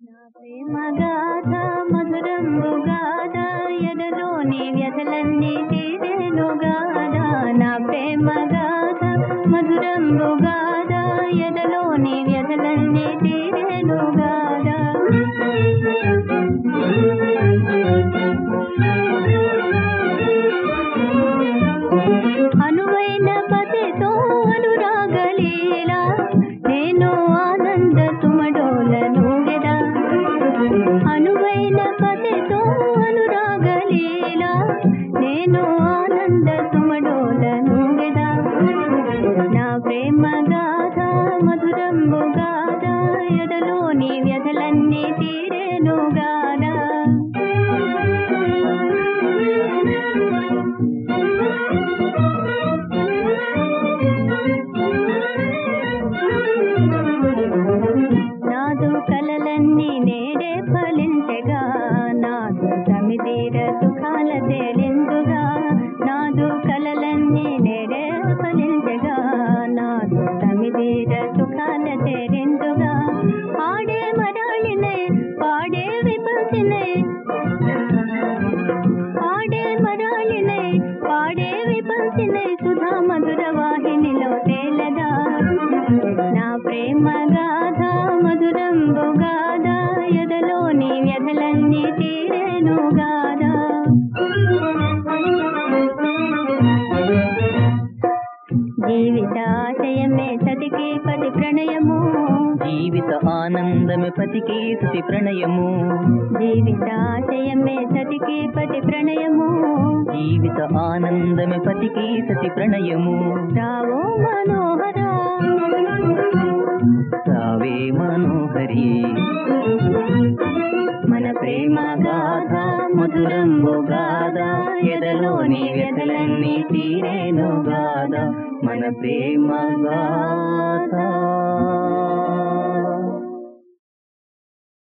నా ప్రేమ గాథ మధురంబు గాథ ఎదలోని వ్యధలన్నీ తీరేను గాథ నా ప్రేమ గాథ మధురంబు గాథ ఎదలోని వ్యధలన్నీ తీరేను గాథ అనువైన పతితో అనురాగలీలా నేను ఆనంద తుమడోలను గెదా అనువైన పతితో అనురాగలీలా నేను ఆనంద తుమడోలను గెదా నా ప్రేమ గాథ మధురంబు గాథ ఎదలోని వ్యధలన్నీ తీరేను గాథ నాదు కలలన్నీ నేడే ఫలించగా నాదు సమిదీర సుఖాల తేలిందుగా నాదు కలలన్నీ నేడే ఫలించగా నాదు సమిదీర సుఖాల తేలిందుగా ఆడే మరాళినే పాడే విపల్సినే ఆడే మరాళినే పాడే విపల్సినే సుధా మధుర వాహినిలో తేలదా నా ప్రేమ గాథ మధురంబు గాథ ఎదలోని వ్యధలన్నీ తీరేను గాథ జీవితాశయమే సతికి పతి ప్రణయము జీవిత ఆనందమే పతికి సతి ప్రణయము జీవితాశయమే సతికి పతి ప్రణయము జీవిత ఆనందమే పతికి సతి ప్రణయము రావో మనోహరా సావే మనోహరి మన ప్రేమ గాథ మధురంబు గాథ ఎదలోని వ్యతలన్నీ తీరేను గాథ మన ప్రేమ గాథ